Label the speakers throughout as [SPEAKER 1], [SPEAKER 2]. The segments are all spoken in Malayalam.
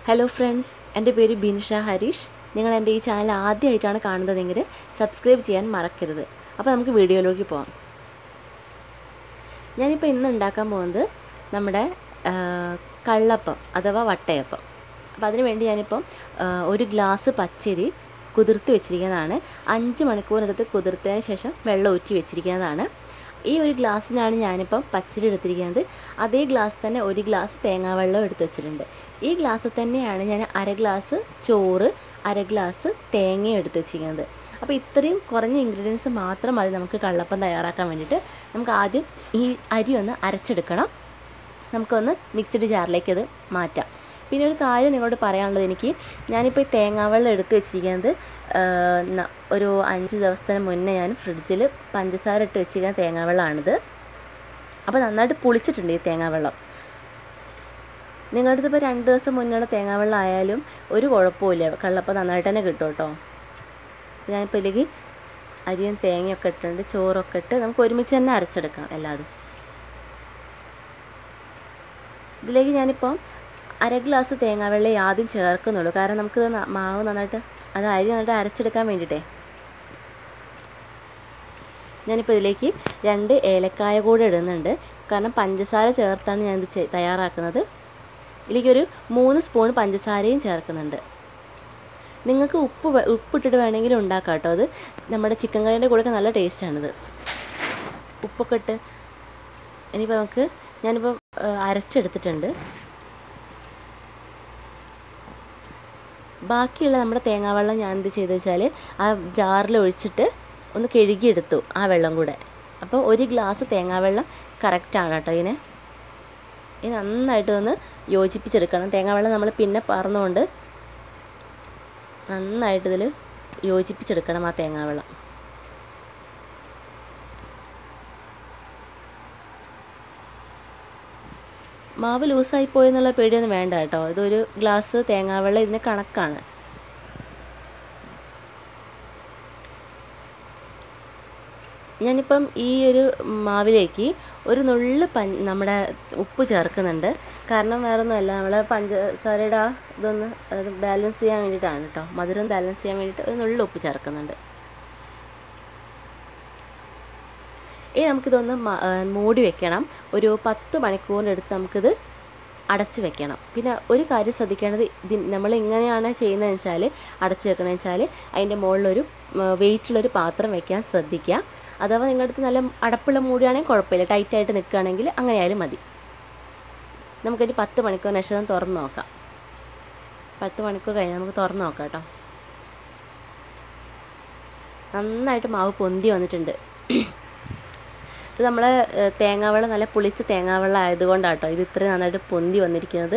[SPEAKER 1] ഹലോ ഫ്രണ്ട്സ് എൻ്റെ പേര് ബിൻഷ ഹരീഷ് നിങ്ങൾ എൻ്റെ ഈ ചാനൽ ആദ്യമായിട്ടാണ് കാണുന്നതെങ്കിൽ സബ്സ്ക്രൈബ് ചെയ്യാൻ മറക്കരുത് അപ്പോൾ നമുക്ക് വീഡിയോയിലേക്ക് പോകാം ഞാനിപ്പോൾ ഇന്ന് ഉണ്ടാക്കാൻ പോകുന്നത് നമ്മുടെ ആ, കള്ളപ്പം അഥവാ വട്ടയപ്പം അപ്പോൾ അതിന് വേണ്ടി ഞാനിപ്പം ആ, ഒരു ഗ്ലാസ് പച്ചരി കുതിർത്ത് വെച്ചിരിക്കുന്നതാണ് അഞ്ച് മണിക്കൂറിനടുത്ത് കുതിർത്തതിന് ശേഷം വെള്ളം ഊറ്റി വെച്ചിരിക്കുന്നതാണ് ഈ ഒരു ഗ്ലാസ്സിനാണ് ഞാനിപ്പം പച്ചരി എടുത്തിരിക്കുന്നത് അതേ ഗ്ലാസ് തന്നെ ഒരു ഗ്ലാസ് തേങ്ങാവെള്ളം എടുത്ത് വെച്ചിട്ടുണ്ട് ഈ ഗ്ലാസ്സിൽ തന്നെയാണ് ഞാൻ അര ഗ്ലാസ് ചോറ് അര ഗ്ലാസ് തേങ്ങയും എടുത്ത് വെച്ചിരിക്കുന്നത് അപ്പോൾ ഇത്രയും കുറഞ്ഞ ഇൻഗ്രീഡിയൻസ് മാത്രം മതി നമുക്ക് കള്ളപ്പം തയ്യാറാക്കാൻ വേണ്ടിയിട്ട് നമുക്ക് ആദ്യം ഈ അരി ഒന്ന് അരച്ചെടുക്കണം നമുക്കൊന്ന് മിക്സഡ് ജാറിലേക്ക് അത് മാറ്റാം പിന്നെ ഒരു കാര്യം നിങ്ങളോട് പറയാനുള്ളത് എനിക്ക് ഞാനിപ്പോൾ ഈ തേങ്ങാവെള്ളം എടുത്ത് വെച്ചിരിക്കുന്നത് ആ, ന- ഒരു അഞ്ച് ദിവസത്തിന് മുന്നേ ഞാൻ ഫ്രിഡ്ജിൽ പഞ്ചസാര ഇട്ട് വെച്ചിരിക്കുന്ന തേങ്ങാവെള്ളമാണിത് അപ്പോൾ നന്നായിട്ട് പുളിച്ചിട്ടുണ്ട് ഈ തേങ്ങാവെള്ളം നിങ്ങളുടെ അടുത്ത് ഇപ്പോൾ രണ്ട് ദിവസം മുന്നുള്ള തേങ്ങാവെള്ളം ആയാലും ഒരു കുഴപ്പമില്ല കള്ളപ്പം നന്നായിട്ട് തന്നെ കിട്ടും കേട്ടോ അപ്പോൾ ഞാനിപ്പോൾ ഇതിലേക്ക് അരിയും തേങ്ങയൊക്കെ ഇട്ടിട്ടുണ്ട് ചോറൊക്കെ ഇട്ട് നമുക്ക് ഒരുമിച്ച് തന്നെ അരച്ചെടുക്കാം എല്ലാതും ഇതിലേക്ക് ഞാനിപ്പം അര ഗ്ലാസ് തേങ്ങാവെള്ളം ആദ്യം ചേർക്കുന്നുള്ളൂ കാരണം നമുക്ക് ഇത് ന- മാവ് നന്നായിട്ട് അത് അരി നന്നായിട്ട് അരച്ചെടുക്കാൻ വേണ്ടിയിട്ടേ ഞാനിപ്പോൾ ഇതിലേക്ക് രണ്ട് ഏലക്കായ കൂടെ ഇടുന്നുണ്ട് കാരണം പഞ്ചസാര ചേർത്താണ് ഞാനിത് ചെ- തയ്യാറാക്കുന്നത് ഇതിലേക്കൊരു മൂന്ന് സ്പൂൺ പഞ്ചസാരയും ചേർക്കുന്നുണ്ട് നിങ്ങൾക്ക് ഉപ്പ് വേ- ഉപ്പിട്ടിട്ട് വേണമെങ്കിലും ഉണ്ടാക്കാം കേട്ടോ അത് നമ്മുടെ ചിക്കൻ കറീൻ്റെ കൂടെയൊക്കെ നല്ല ടേസ്റ്റാണിത് ഉപ്പൊക്കെ ഇട്ട് ഇനിയിപ്പോൾ നമുക്ക് ഞാനിപ്പോൾ ആ, അരച്ചെടുത്തിട്ടുണ്ട് ബാക്കിയുള്ള നമ്മുടെ തേങ്ങാവെള്ളം ഞാൻ എന്ത് ചെയ്തു വെച്ചാൽ ആ ജാറിൽ ഒഴിച്ചിട്ട് ഒന്ന് കഴുകിയെടുത്തു ആ വെള്ളം കൂടെ അപ്പോൾ ഒരു ഗ്ലാസ് തേങ്ങാവെള്ളം കറക്റ്റാണ് കേട്ടോ ഇതിനെ ഇത് നന്നായിട്ട് ഒന്ന് യോജിപ്പിച്ചെടുക്കണം തേങ്ങാവെള്ളം നമ്മൾ പിന്നെ പറന്നുകൊണ്ട് നന്നായിട്ട് ഇതിൽ യോജിപ്പിച്ചെടുക്കണം ആ തേങ്ങാവെള്ളം മാവ് ലൂസായി പോയെന്നുള്ള പേടിയൊന്നും വേണ്ട കേട്ടോ ഇതൊരു ഗ്ലാസ് തേങ്ങാവെള്ളം ഇതിന് കണക്കാണ് ഞാനിപ്പം ഈ ഒരു മാവിലേക്ക് ഒരു നുള്ള് പഞ്ച നമ്മുടെ ഉപ്പ് ചേർക്കുന്നുണ്ട് കാരണം വേറൊന്നുമല്ല നമ്മൾ പഞ്ചസാരയുടെ ആ ഇതൊന്ന് അത് ബാലൻസ് ചെയ്യാൻ വേണ്ടിയിട്ടാണ് കേട്ടോ മധുരം ബാലൻസ് ചെയ്യാൻ വേണ്ടിയിട്ട് ഒരു നുള്ള് ഉപ്പ് ചേർക്കുന്നുണ്ട് ഇനി നമുക്കിതൊന്ന് മ- ആ, മൂടി വെക്കണം ഒരു പത്ത് മണിക്കൂറിനടുത്ത് നമുക്കിത് അടച്ച് വെക്കണം പിന്നെ ഒരു കാര്യം ശ്രദ്ധിക്കേണ്ടത് ഇത് നമ്മൾ ഇങ്ങനെയാണ് ചെയ്യുന്നതെന്ന് വെച്ചാൽ അടച്ച് വെക്കണമെന്ന് വെച്ചാൽ അതിൻ്റെ മുകളിലൊരു വെയിറ്റുള്ളൊരു പാത്രം വെക്കാൻ ശ്രദ്ധിക്കുക അഥവാ നിങ്ങളുടെ അടുത്ത് നല്ല അടപ്പുള്ള മൂടിയാണെങ്കിൽ കുഴപ്പമില്ല ടൈറ്റായിട്ട് നിൽക്കുകയാണെങ്കിൽ അങ്ങനെ ആയാലും മതി നമുക്കൊരു പത്ത് മണിക്കൂറിന് ശേഷം തുറന്ന് നോക്കാം പത്ത് മണിക്കൂർ കഴിഞ്ഞ് നമുക്ക് തുറന്ന് നോക്കാം കേട്ടോ നന്നായിട്ട് മാവ് പൊന്തി വന്നിട്ടുണ്ട് ഇത് നമ്മൾ തേങ്ങാവെള്ളം നല്ല പുളിച്ച തേങ്ങാവെള്ളം ആയതുകൊണ്ടാണ് കേട്ടോ ഇത് ഇത്രയും നന്നായിട്ട് പൊന്തി വന്നിരിക്കുന്നത്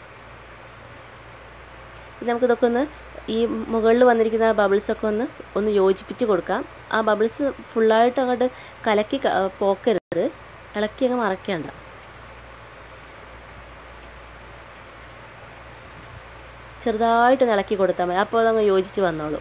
[SPEAKER 1] ഇത് നമുക്കിതൊക്കെ ഒന്ന് ഈ മുകളിൽ വന്നിരിക്കുന്ന ബബിൾസൊക്കെ ഒന്ന് ഒന്ന് യോജിപ്പിച്ച് കൊടുക്കാം ആ ബബിൾസ് ഫുള്ളായിട്ട് അങ്ങോട്ട് കലക്കി ക- പോക്കരുത് ഇളക്കി അങ്ങ് മറക്കേണ്ട ചെറുതായിട്ട് ഇളക്കി കൊടുത്താൽ മതി അപ്പോൾ അതങ്ങ് യോജിച്ച് വന്നോളൂ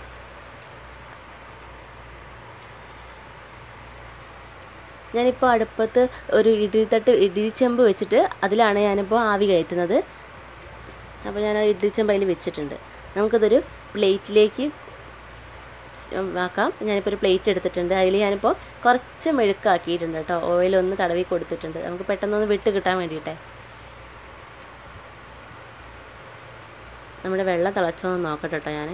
[SPEAKER 1] ഞാനിപ്പോൾ അടുപ്പത്ത് ഒരു ഇഡ്ഡലിത്തട്ട് ഇഡ്ഡലിച്ചെമ്പ് വെച്ചിട്ട് അതിലാണ് ഞാനിപ്പോൾ ആവി കയറ്റുന്നത് അപ്പോൾ ഞാൻ ആ ഇഡ്ഡലിച്ചെമ്പ് അതിൽ വെച്ചിട്ടുണ്ട് നമുക്കതൊരു പ്ലേറ്റിലേക്ക് ആക്കാം ഞാനിപ്പോൾ ഒരു പ്ലേറ്റ് എടുത്തിട്ടുണ്ട് അതിൽ ഞാനിപ്പോൾ കുറച്ച് മെഴുക്കാക്കിയിട്ടുണ്ട് കേട്ടോ ഓയിലൊന്ന് തടവി കൊടുത്തിട്ടുണ്ട് നമുക്ക് പെട്ടെന്നൊന്ന് വിട്ട് കിട്ടാൻ വേണ്ടിയിട്ടേ നമ്മുടെ വെള്ളം തിളച്ചോന്ന് നോക്കട്ടെ കേട്ടോ ഞാൻ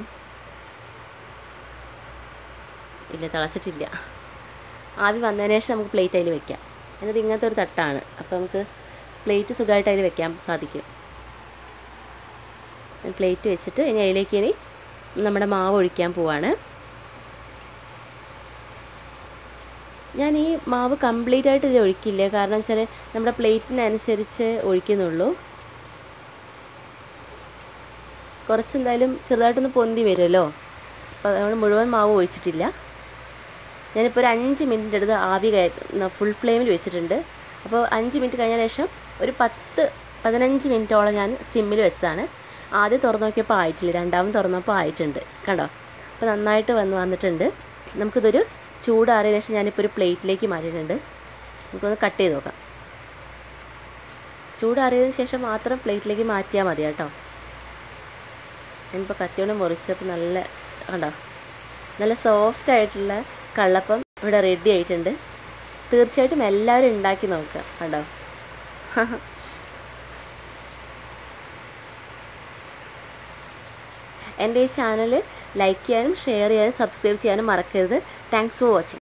[SPEAKER 1] ഇല്ല തിളച്ചിട്ടില്ല ആവി വന്നതിന് ശേഷം നമുക്ക് പ്ലേറ്റ് അതിൽ വെക്കാം എന്നിട്ട് ഇങ്ങനത്തെ ഒരു തട്ടാണ് അപ്പോൾ നമുക്ക് പ്ലേറ്റ് സുഖമായിട്ട് അതിൽ വെക്കാൻ സാധിക്കും പ്ലേറ്റ് വെച്ചിട്ട് ഇനി അതിലേക്ക് ഇനി നമ്മുടെ മാവ് ഒഴിക്കാൻ പോവാണ് ഞാൻ ഈ മാവ് കംപ്ലീറ്റ് ആയിട്ട് ഇത് ഒഴിക്കില്ല കാരണം വെച്ചാൽ നമ്മുടെ പ്ലേറ്റിനനുസരിച്ച് ഒഴിക്കുന്നുള്ളൂ കുറച്ച് എന്തായാലും ചെറുതായിട്ടൊന്ന് പൊന്തി വരുമല്ലോ അപ്പോൾ നമ്മൾ മുഴുവൻ മാവ് ഒഴിച്ചിട്ടില്ല ഞാനിപ്പോൾ ഒരു അഞ്ച് മിനിറ്റ് എടുത്ത് ആവി കയറ്റ ഫുൾ ഫ്ലെയിമിൽ വെച്ചിട്ടുണ്ട് അപ്പോൾ അഞ്ച് മിനിറ്റ് കഴിഞ്ഞ ശേഷം ഒരു പത്ത് പതിനഞ്ച് മിനിറ്റോളം ഞാൻ സിമ്മിൽ വെച്ചതാണ് ആദ്യം തുറന്നു നോക്കിയപ്പോൾ ആയിട്ടില്ല രണ്ടാമത് തുറന്നപ്പോൾ ആയിട്ടുണ്ട് കണ്ടോ അപ്പോൾ നന്നായിട്ട് വന്ന് വന്നിട്ടുണ്ട് നമുക്കിതൊരു ചൂടാറിയ ശേഷം ഞാനിപ്പോൾ ഒരു പ്ലേറ്റിലേക്ക് മാറ്റിയിട്ടുണ്ട് നമുക്കൊന്ന് കട്ട് ചെയ്ത് നോക്കാം ചൂടാറിയതിന് ശേഷം മാത്രം പ്ലേറ്റിലേക്ക് മാറ്റിയാൽ മതി കേട്ടോ ഞാനിപ്പോൾ കത്തിയോണ്ട് മുറിച്ചപ്പോൾ നല്ല കണ്ടോ നല്ല സോഫ്റ്റ് ആയിട്ടുള്ള കള്ളപ്പം ഇവിടെ റെഡി ആയിട്ടുണ്ട് തീർച്ചയായിട്ടും എല്ലാവരും ഉണ്ടാക്കി നോക്കുക കണ്ടോ എൻ്റെ ഈ ചാനൽ ലൈക്ക് ചെയ്യാനും ഷെയർ ചെയ്യാനും സബ്സ്ക്രൈബ് ചെയ്യാനും മറക്കരുത് താങ്ക്സ് ഫോർ വാച്ചിങ്